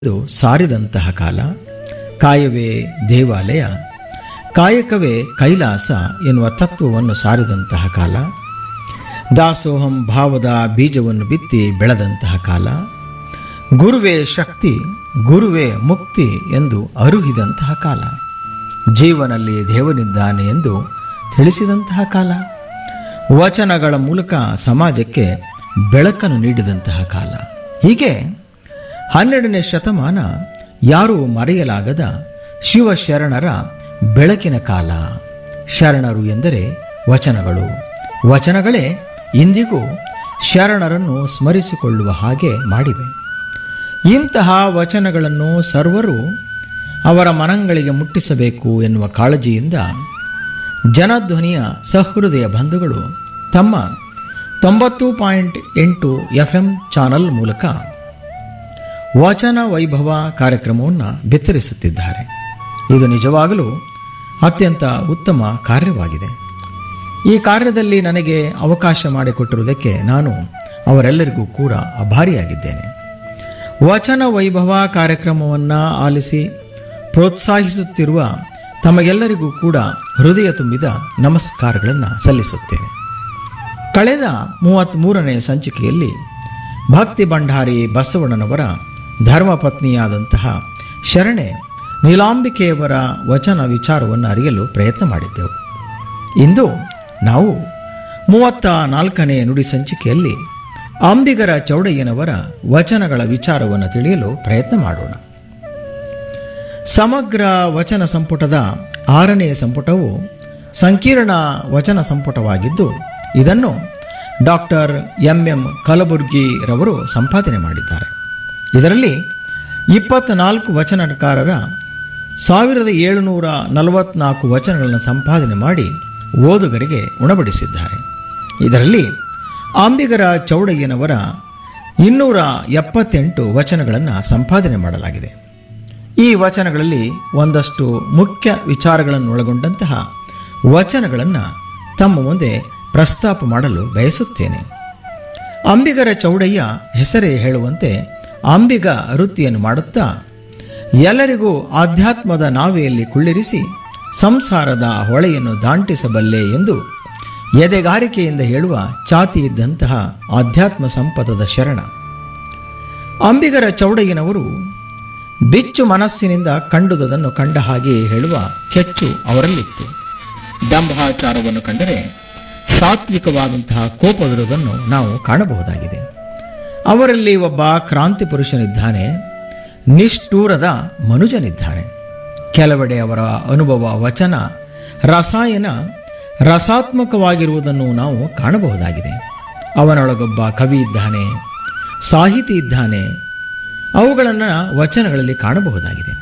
ಇದು ಸಾರಿದಂತಹ ಕಾಲ ಕಾಯವೇ ದೇವಾಲಯ ಕಾಯಕವೇ ಕೈಲಾಸ ಎನ್ನುವ ತತ್ವವನ್ನು ಸಾರಿದಂತಹ ಕಾಲ ದಾಸೋಹಂ ಭಾವದ ಬೀಜವನ್ನು ಬಿತ್ತಿ ಬೆಳೆದಂತಹ ಕಾಲ ಗುರುವೇ ಶಕ್ತಿ ಗುರುವೇ ಮುಕ್ತಿ ಎಂದು ಅರುಹಿದಂತಹ ಕಾಲ ಜೀವನಲ್ಲಿ ದೇವನಿದ್ದಾನೆ ಎಂದು ತಿಳಿಸಿದಂತಹ ಕಾಲ ವಚನಗಳ ಮೂಲಕ ಸಮಾಜಕ್ಕೆ ಬೆಳಕನ್ನು ನೀಡಿದಂತಹ ಕಾಲ ಹೀಗೆ ಹನ್ನೆರಡನೇ ಶತಮಾನ ಯಾರೂ ಮರೆಯಲಾಗದ ಶಿವಶರಣರ ಬೆಳಕಿನ ಕಾಲ ಶರಣರು ಎಂದರೆ ವಚನಗಳು ವಚನಗಳೇ ಇಂದಿಗೂ ಶರಣರನ್ನು ಸ್ಮರಿಸಿಕೊಳ್ಳುವ ಹಾಗೆ ಮಾಡಿವೆ ಇಂತಹ ವಚನಗಳನ್ನು ಸರ್ವರು ಅವರ ಮನಗಳಿಗೆ ಮುಟ್ಟಿಸಬೇಕು ಎನ್ನುವ ಕಾಳಜಿಯಿಂದ ಜನಧ್ವನಿಯ ಸಹೃದಯ ಬಂಧುಗಳು ತಮ್ಮ ತೊಂಬತ್ತು ಪಾಯಿಂಟ್ ಎಂಟು ಎಫ್ ಎಂ ಚಾನಲ್ ಮೂಲಕ ವಚನ ವೈಭವ ಕಾರ್ಯಕ್ರಮವನ್ನು ಬಿತ್ತರಿಸುತ್ತಿದ್ದಾರೆ ಇದು ನಿಜವಾಗಲೂ ಅತ್ಯಂತ ಉತ್ತಮ ಕಾರ್ಯವಾಗಿದೆ ಈ ಕಾರ್ಯದಲ್ಲಿ ನನಗೆ ಅವಕಾಶ ಮಾಡಿಕೊಟ್ಟಿರುವುದಕ್ಕೆ ನಾನು ಅವರೆಲ್ಲರಿಗೂ ಕೂಡ ಅಭಾರಿಯಾಗಿದ್ದೇನೆ ವಚನ ವೈಭವ ಕಾರ್ಯಕ್ರಮವನ್ನು ಆಲಿಸಿ ಪ್ರೋತ್ಸಾಹಿಸುತ್ತಿರುವ ತಮಗೆಲ್ಲರಿಗೂ ಕೂಡ ಹೃದಯ ತುಂಬಿದ ನಮಸ್ಕಾರಗಳನ್ನು ಸಲ್ಲಿಸುತ್ತೇನೆ ಕಳೆದ ಮೂವತ್ತ್ಮೂರನೇ ಸಂಚಿಕೆಯಲ್ಲಿ ಭಕ್ತಿ ಭಂಡಾರಿ ಬಸವಣ್ಣನವರ ಧರ್ಮಪತ್ನಿಯಾದಂತಹ ಶರಣೆ ನೀಲಾಂಬಿಕೆಯವರ ವಚನ ವಿಚಾರವನ್ನು ಅರಿಯಲು ಪ್ರಯತ್ನ ಮಾಡಿದ್ದೆವು ಇಂದು ನಾವು ಮೂವತ್ತ ನಾಲ್ಕನೇ ನುಡಿ ಸಂಚಿಕೆಯಲ್ಲಿ ಅಂಬಿಗರ ಚೌಡಯ್ಯನವರ ವಚನಗಳ ವಿಚಾರವನ್ನು ತಿಳಿಯಲು ಪ್ರಯತ್ನ ಮಾಡೋಣ ಸಮಗ್ರ ವಚನ ಸಂಪುಟದ ಆರನೇ ಸಂಪುಟವು ಸಂಕೀರ್ಣ ವಚನ ಸಂಪುಟವಾಗಿದ್ದು ಇದನ್ನು ಡಾಕ್ಟರ್ ಎಂ ಎಂ ಕಲಬುರ್ಗಿರವರು ಸಂಪಾದನೆ ಮಾಡಿದ್ದಾರೆ ಇದರಲ್ಲಿ ಇಪ್ಪತ್ನಾಲ್ಕು ವಚನಕಾರರ ಸಾವಿರದ ಏಳುನೂರ ನಲವತ್ನಾಲ್ಕು ವಚನಗಳನ್ನು ಸಂಪಾದನೆ ಮಾಡಿ ಓದುಗರಿಗೆ ಉಣಬಡಿಸಿದ್ದಾರೆ ಇದರಲ್ಲಿ ಅಂಬಿಗರ ಚೌಡಯ್ಯನವರ ಇನ್ನೂರ ಎಪ್ಪತ್ತೆಂಟು ವಚನಗಳನ್ನು ಸಂಪಾದನೆ ಮಾಡಲಾಗಿದೆ ಈ ವಚನಗಳಲ್ಲಿ ಒಂದಷ್ಟು ಮುಖ್ಯ ವಿಚಾರಗಳನ್ನು ಒಳಗೊಂಡಂತಹ ವಚನಗಳನ್ನು ತಮ್ಮ ಮುಂದೆ ಪ್ರಸ್ತಾಪ ಮಾಡಲು ಬಯಸುತ್ತೇನೆ ಅಂಬಿಗರ ಚೌಡಯ್ಯ ಹೆಸರೇ ಹೇಳುವಂತೆ ಅಂಬಿಗ ವೃತ್ತಿಯನ್ನು ಮಾಡುತ್ತಾ ಎಲ್ಲರಿಗೂ ಆಧ್ಯಾತ್ಮದ ನಾವೆಯಲ್ಲಿ ಕುಳ್ಳಿರಿಸಿ ಸಂಸಾರದ ಹೊಳೆಯನ್ನು ದಾಂಟಿಸಬಲ್ಲೆ ಎಂದು ಎದೆಗಾರಿಕೆಯಿಂದ ಹೇಳುವ ಚಾತಿ ಇದ್ದಂತಹ ಆಧ್ಯಾತ್ಮ ಸಂಪದದ ಶರಣ ಅಂಬಿಗರ ಚೌಡಯ್ಯನವರು ಬಿಚ್ಚು ಮನಸ್ಸಿನಿಂದ ಕಂಡುದನ್ನು ಕಂಡ ಹಾಗೆಯೇ ಹೇಳುವ ಕೆಚ್ಚು ಅವರಲ್ಲಿತ್ತು ದಂಭಾಚಾರವನ್ನು ಕಂಡರೆ ಸಾತ್ವಿಕವಾದಂತಹ ಕೋಪವಿರುವುದನ್ನು ನಾವು ಕಾಣಬಹುದಾಗಿದೆ ಅವರಲ್ಲಿ ಒಬ್ಬ ಕ್ರಾಂತಿ ಪುರುಷನಿದ್ದಾನೆ ನಿಷ್ಠೂರದ ಮನುಜನಿದ್ದಾನೆ ಕೆಲವೆಡೆ ಅವರ ಅನುಭವ ವಚನ ರಸಾಯನ ರಸಾತ್ಮಕವಾಗಿರುವುದನ್ನು ನಾವು ಕಾಣಬಹುದಾಗಿದೆ ಅವನೊಳಗೊಬ್ಬ ಕವಿ ಇದ್ದಾನೆ ಸಾಹಿತಿ ಇದ್ದಾನೆ ಅವುಗಳನ್ನು ವಚನಗಳಲ್ಲಿ ಕಾಣಬಹುದಾಗಿದೆ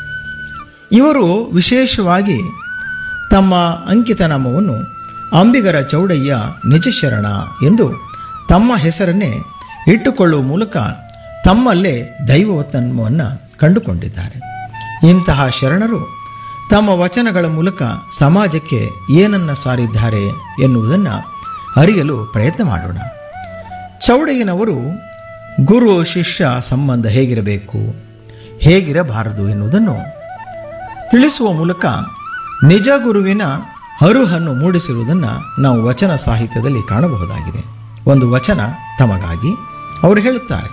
ಇವರು ವಿಶೇಷವಾಗಿ ತಮ್ಮ ಅಂಕಿತನಾಮವನ್ನು ಅಂಬಿಗರ ಚೌಡಯ್ಯ ನಿಜಶರಣ ಎಂದು ತಮ್ಮ ಹೆಸರನ್ನೇ ಇಟ್ಟುಕೊಳ್ಳುವ ಮೂಲಕ ತಮ್ಮಲ್ಲೇ ದೈವವತನ್ಮವನ್ನು ಕಂಡುಕೊಂಡಿದ್ದಾರೆ ಇಂತಹ ಶರಣರು ತಮ್ಮ ವಚನಗಳ ಮೂಲಕ ಸಮಾಜಕ್ಕೆ ಏನನ್ನ ಸಾರಿದ್ದಾರೆ ಎನ್ನುವುದನ್ನು ಅರಿಯಲು ಪ್ರಯತ್ನ ಮಾಡೋಣ ಚೌಡಯ್ಯನವರು ಗುರು ಶಿಷ್ಯ ಸಂಬಂಧ ಹೇಗಿರಬೇಕು ಹೇಗಿರಬಾರದು ಎನ್ನುವುದನ್ನು ತಿಳಿಸುವ ಮೂಲಕ ನಿಜ ಗುರುವಿನ ಹರುಹನ್ನು ಮೂಡಿಸಿರುವುದನ್ನು ನಾವು ವಚನ ಸಾಹಿತ್ಯದಲ್ಲಿ ಕಾಣಬಹುದಾಗಿದೆ ಒಂದು ವಚನ ತಮಗಾಗಿ ಅವರು ಹೇಳುತ್ತಾರೆ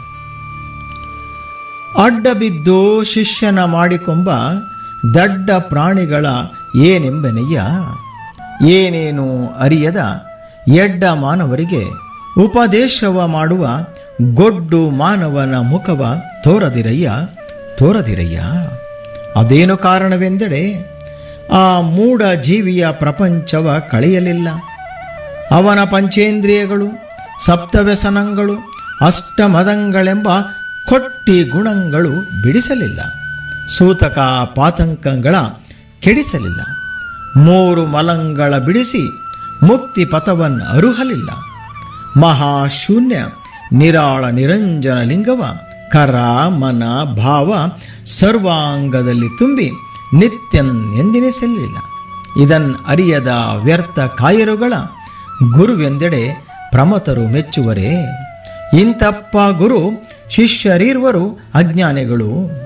ಅಡ್ಡ ಬಿದ್ದು ಶಿಷ್ಯನ ಮಾಡಿಕೊಂಬ ದಡ್ಡ ಪ್ರಾಣಿಗಳ ಏನೆಂಬೆನೆಯ್ಯ ಏನೇನು ಅರಿಯದ ಎಡ್ಡ ಮಾನವರಿಗೆ ಉಪದೇಶವ ಮಾಡುವ ಗೊಡ್ಡು ಮಾನವನ ಮುಖವ ತೋರದಿರಯ್ಯ ತೋರದಿರಯ್ಯ ಅದೇನು ಕಾರಣವೆಂದರೆ ಆ ಮೂಢ ಜೀವಿಯ ಪ್ರಪಂಚವ ಕಳೆಯಲಿಲ್ಲ ಅವನ ಪಂಚೇಂದ್ರಿಯಗಳು ಸಪ್ತವ್ಯಸನಗಳು ಅಷ್ಟಮದಂಗಳೆಂಬ ಕೊಟ್ಟಿ ಗುಣಗಳು ಬಿಡಿಸಲಿಲ್ಲ ಸೂತಕ ಪಾತಂಕಗಳ ಕೆಡಿಸಲಿಲ್ಲ ಮೂರು ಮಲಂಗಳ ಬಿಡಿಸಿ ಮುಕ್ತಿ ಪಥವನ್ನು ಅರುಹಲಿಲ್ಲ ಮಹಾಶೂನ್ಯ ನಿರಾಳ ನಿರಂಜನ ಲಿಂಗವ ಕರ ಮನ ಭಾವ ಸರ್ವಾಂಗದಲ್ಲಿ ತುಂಬಿ ನಿತ್ಯನ್ ಎಂದಿನಿಸಲಿಲ್ಲ ಇದನ್ ಅರಿಯದ ವ್ಯರ್ಥ ಕಾಯರುಗಳ ಗುರುವೆಂದೆಡೆ ಪ್ರಮತರು ಮೆಚ್ಚುವರೇ ಇಂತಪ್ಪ ಗುರು ಶಿಷ್ಯರಿರುವರು ಅಜ್ಞಾನಿಗಳು